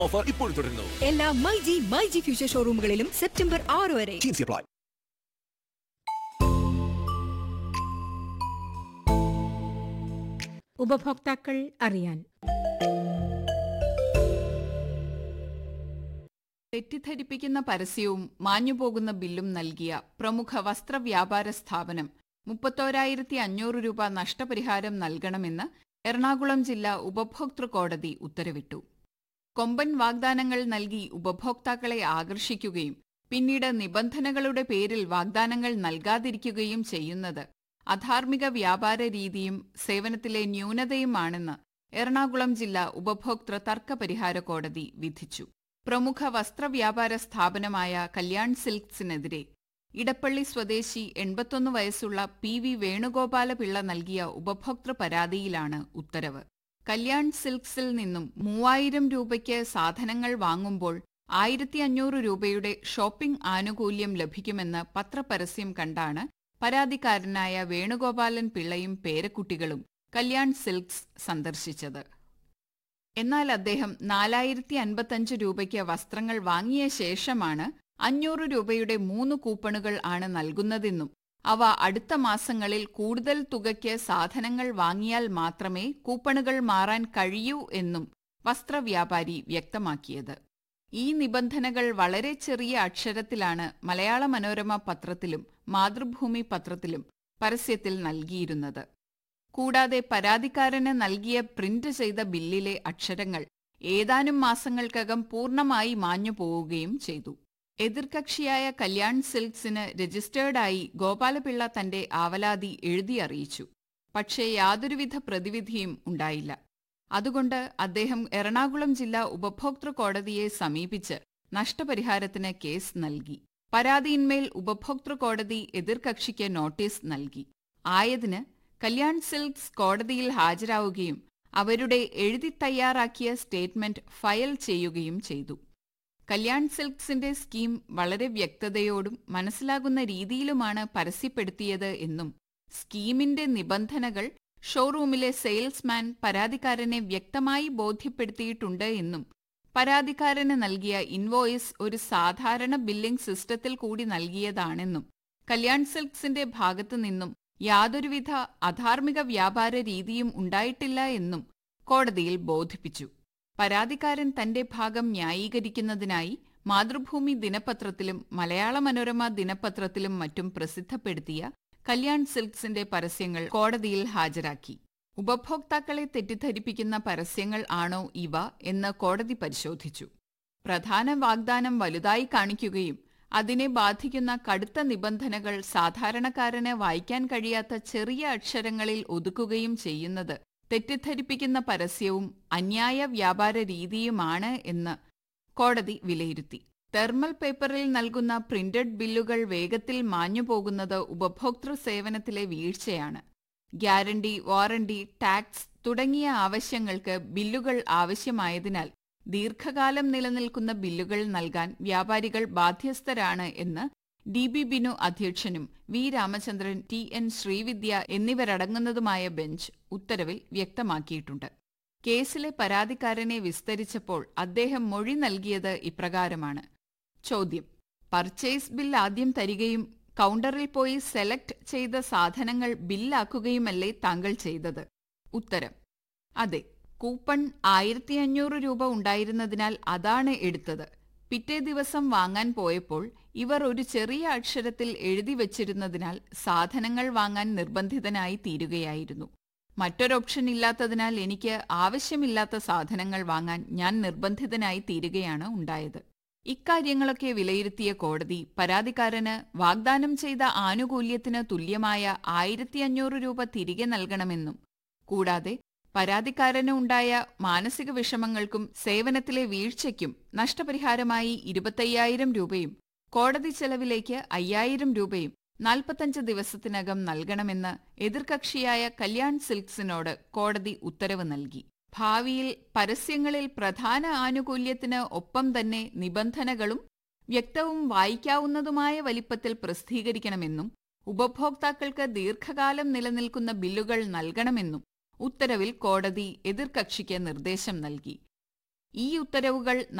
Offer ഇപ്പോൾ തുടരുന്നു എല്ലാ my G my G future ഷോറൂമുകളിലും സെപ്റ്റംബർ ആറ് വരെ Teams apply. ഉപഭോക്താക്കൾ അറിയാൻ തെറ്റിദ്ധരിപ്പിക്കുന്ന പരസ്യവും മാഞ്ഞുപോകുന്ന ബില്ലും നൽകിയ പ്രമുഖ വസ്ത്രവ്യാപാര സ്ഥാപനം മുപ്പത്തോരായിരത്തി അഞ്ഞൂറ് രൂപ നഷ്ടപരിഹാരം നൽകണമെന്ന് എറണാകുളം ജില്ലാ ഉപഭോക്തൃ കോടതി ഉത്തരവിട്ടു കൊമ്പൻ വാഗ്ദാനങ്ങൾ നൽകി ഉപഭോക്താക്കളെ ആകർഷിക്കുകയും പിന്നീട് നിബന്ധനകളുടെ പേരിൽ വാഗ്ദാനങ്ങൾ നൽകാതിരിക്കുകയും ചെയ്യുന്നത് അധാർമിക വ്യാപാര രീതിയും സേവനത്തിലെ ന്യൂനതയുമാണെന്ന് എറണാകുളം ജില്ലാ ഉപഭോക്തൃ തർക്കപരിഹാര കോടതി വിധിച്ചു പ്രമുഖ വസ്ത്രവ്യാപാര സ്ഥാപനമായ കല്യാൺ സിൽക്സിനെതിരെ ഇടപ്പള്ളി സ്വദേശി എൺപത്തൊന്ന് വയസ്സുള്ള പി വി വേണുഗോപാലപിള്ള നൽകിയ ഉപഭോക്തൃ പരാതിയിലാണ് ഉത്തരവ് കല്യാൺ സിൽക്സിൽ നിന്നും മൂവായിരം രൂപയ്ക്ക് സാധനങ്ങൾ വാങ്ങുമ്പോൾ ആയിരത്തി അഞ്ഞൂറ് രൂപയുടെ ഷോപ്പിംഗ് ആനുകൂല്യം ലഭിക്കുമെന്ന് പത്രപരസ്യം കണ്ടാണ് പരാതിക്കാരനായ വേണുഗോപാലൻ പിള്ളയും പേരക്കുട്ടികളും കല്യാൺ സിൽക്സ് സന്ദർശിച്ചത് എന്നാൽ അദ്ദേഹം നാലായിരത്തി അൻപത്തഞ്ച് രൂപയ്ക്ക് വസ്ത്രങ്ങൾ വാങ്ങിയ ശേഷമാണ് അഞ്ഞൂറ് രൂപയുടെ മൂന്ന് കൂപ്പണുകൾ ആണ് നൽകുന്നതെന്നും അവ അടുത്ത മാസങ്ങളിൽ കൂടുതൽ തുകയ്ക്ക് സാധനങ്ങൾ വാങ്ങിയാൽ മാത്രമേ കൂപ്പണുകൾ മാറാൻ കഴിയൂ എന്നും വസ്ത്രവ്യാപാരി വ്യക്തമാക്കിയത് ഈ നിബന്ധനകൾ വളരെ ചെറിയ അക്ഷരത്തിലാണ് മലയാള മനോരമ പത്രത്തിലും മാതൃഭൂമി പത്രത്തിലും പരസ്യത്തിൽ നൽകിയിരുന്നത് കൂടാതെ പരാതിക്കാരന് നൽകിയ പ്രിന്റ് ചെയ്ത ബില്ലിലെ അക്ഷരങ്ങൾ ഏതാനും മാസങ്ങൾക്കകം പൂർണ്ണമായി മാഞ്ഞു പോവുകയും ചെയ്തു എതിർകക്ഷിയായ കല്യാൺ സിൽക്സിന് രജിസ്റ്റേർഡായി ഗോപാലപിള്ള തന്റെ ആവലാതി എഴുതി അറിയിച്ചു പക്ഷേ യാതൊരുവിധ പ്രതിവിധിയും ഉണ്ടായില്ല അതുകൊണ്ട് അദ്ദേഹം എറണാകുളം ജില്ലാ ഉപഭോക്തൃ കോടതിയെ സമീപിച്ച് നഷ്ടപരിഹാരത്തിന് കേസ് നൽകി പരാതിയിന്മേൽ ഉപഭോക്തൃ കോടതി എതിർകക്ഷിക്ക് നോട്ടീസ് നൽകി ആയതിന് കല്യാൺ സിൽക്സ് കോടതിയിൽ ഹാജരാവുകയും അവരുടെ എഴുതി തയ്യാറാക്കിയ സ്റ്റേറ്റ്മെന്റ് ഫയൽ ചെയ്യുകയും ചെയ്തു കല്യാൺ സിൽക്സിന്റെ സ്കീം വളരെ വ്യക്തതയോടും മനസ്സിലാകുന്ന രീതിയിലുമാണ് പരസ്യപ്പെടുത്തിയത് എന്നും സ്കീമിന്റെ നിബന്ധനകൾ ഷോറൂമിലെ സെയിൽസ്മാൻ പരാതിക്കാരനെ വ്യക്തമായി ബോധ്യപ്പെടുത്തിയിട്ടുണ്ട് എന്നും പരാതിക്കാരന് നൽകിയ ഇൻവോയിസ് ഒരു സാധാരണ ബില്ലിംഗ് സിസ്റ്റത്തിൽ കൂടി നൽകിയതാണെന്നും കല്യാൺ സിൽക്സിന്റെ ഭാഗത്തു നിന്നും യാതൊരുവിധ അധാർമിക വ്യാപാര രീതിയും ഉണ്ടായിട്ടില്ല എന്നും കോടതിയിൽ ബോധിപ്പിച്ചു പരാതിക്കാരൻ തന്റെ ഭാഗം ന്യായീകരിക്കുന്നതിനായി മാതൃഭൂമി ദിനപത്രത്തിലും മലയാള മനോരമ ദിനപത്രത്തിലും മറ്റും പ്രസിദ്ധപ്പെടുത്തിയ കല്യാൺ സിൽക്സിന്റെ പരസ്യങ്ങൾ കോടതിയിൽ ഹാജരാക്കി ഉപഭോക്താക്കളെ തെറ്റിദ്ധരിപ്പിക്കുന്ന പരസ്യങ്ങൾ ആണോ ഇവ എന്ന് കോടതി പരിശോധിച്ചു പ്രധാന വാഗ്ദാനം വലുതായി കാണിക്കുകയും അതിനെ ബാധിക്കുന്ന കടുത്ത നിബന്ധനകൾ സാധാരണക്കാരന് വായിക്കാൻ കഴിയാത്ത ചെറിയ അക്ഷരങ്ങളിൽ ഒതുക്കുകയും ചെയ്യുന്നത് തെറ്റിദ്ധരിപ്പിക്കുന്ന പരസ്യവും അന്യായ വ്യാപാര രീതിയുമാണ് എന്ന് കോടതി വിലയിരുത്തി തെർമൽ പേപ്പറിൽ നൽകുന്ന പ്രിന്റഡ് ബില്ലുകൾ വേഗത്തിൽ മാഞ്ഞുപോകുന്നത് ഉപഭോക്തൃ സേവനത്തിലെ വീഴ്ചയാണ് ഗ്യാരണ്ടി വാറണ്ടി ടാക്സ് തുടങ്ങിയ ആവശ്യങ്ങൾക്ക് ബില്ലുകൾ ആവശ്യമായതിനാൽ ദീർഘകാലം നിലനിൽക്കുന്ന ബില്ലുകൾ നൽകാൻ വ്യാപാരികൾ ബാധ്യസ്ഥരാണ് എന്ന് ഡി ബി ബിനു അധ്യക്ഷനും V Ramachandran T N Sreevidya എന്നിവരടങ്ങുന്നതുമായ ബെഞ്ച് ഉത്തരവിൽ വ്യക്തമാക്കിയിട്ടുണ്ട് കേസിലെ പരാതിക്കാരനെ വിസ്തരിച്ചപ്പോൾ അദ്ദേഹം മൊഴി നൽകിയത് ഇപ്രകാരമാണ് ചോദ്യം പർച്ചേസ് ബിൽ ആദ്യം തരികയും കൗണ്ടറിൽ പോയി സെലക്ട് ചെയ്ത സാധനങ്ങൾ ബില്ലാക്കുകയുമല്ലേ താങ്കൾ ചെയ്തത് ഉത്തരം അതെ കൂപ്പൺ ആയിരത്തി അഞ്ഞൂറ് രൂപ ഉണ്ടായിരുന്നതിനാൽ അതാണ് എടുത്തത് പിറ്റേ ദിവസം വാങ്ങാൻ പോയപ്പോൾ ഇവർ ഒരു ചെറിയ അക്ഷരത്തിൽ എഴുതി വച്ചിരുന്നതിനാൽ സാധനങ്ങൾ വാങ്ങാൻ നിർബന്ധിതനായി തീരുകയായിരുന്നു മറ്റൊരോപ്ഷൻ ഇല്ലാത്തതിനാൽ എനിക്ക് ആവശ്യമില്ലാത്ത സാധനങ്ങൾ വാങ്ങാൻ ഞാൻ നിർബന്ധിതനായി തീരുകയാണ് ഉണ്ടായത് ഇക്കാര്യങ്ങളൊക്കെ വിലയിരുത്തിയ കോടതി പരാതിക്കാരന് വാഗ്ദാനം ചെയ്ത ആനുകൂല്യത്തിന് തുല്യമായ ആയിരത്തി അഞ്ഞൂറ് രൂപ തിരികെ നൽകണമെന്നും കൂടാതെ പരാതിക്കാരന് ഉണ്ടായ മാനസിക വിഷമങ്ങൾക്കും സേവനത്തിലെ വീഴ്ചയ്ക്കും നഷ്ടപരിഹാരമായി ഇരുപത്തയ്യായിരം രൂപയും കോടതി ചെലവിലേക്ക് അയ്യായിരം രൂപയും നാൽപ്പത്തഞ്ച് ദിവസത്തിനകം നൽകണമെന്ന് എതിർകക്ഷിയായ കല്യാൺ സിൽക്സിനോട് കോടതി ഉത്തരവ് നൽകി ഭാവിയിൽ പരസ്യങ്ങളിൽ പ്രധാന ആനുകൂല്യത്തിന് ഒപ്പം തന്നെ നിബന്ധനകളും വ്യക്തവും വായിക്കാവുന്നതുമായ വലിപ്പത്തിൽ പ്രസിദ്ധീകരിക്കണമെന്നും ഉപഭോക്താക്കൾക്ക് ദീർഘകാലം നിലനിൽക്കുന്ന ബില്ലുകൾ നൽകണമെന്നും ഉത്തരവിൽ കോടതി എതിർകക്ഷിക്ക് നിർദ്ദേശം നൽകി ഈ ഉത്തരവുകൾ